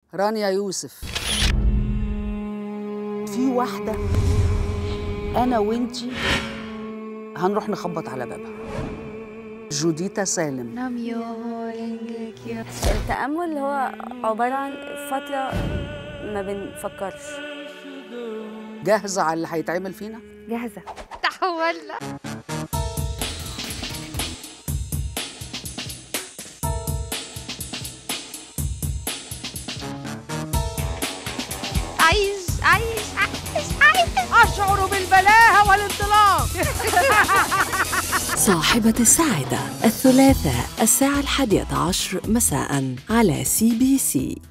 رانيا يوسف في واحدة أنا وإنتي هنروح نخبط على بابها جوديتا سالم التأمل هو عبارة عن فترة ما بنفكرش جاهزة على اللي هيتعمل فينا؟ جاهزة تحولنا عايش عايش عايش عايش أشعر بالبلاهة والانطلاق صاحبة السعادة الثلاثاء الساعة الحادية عشر مساء على سي بي سي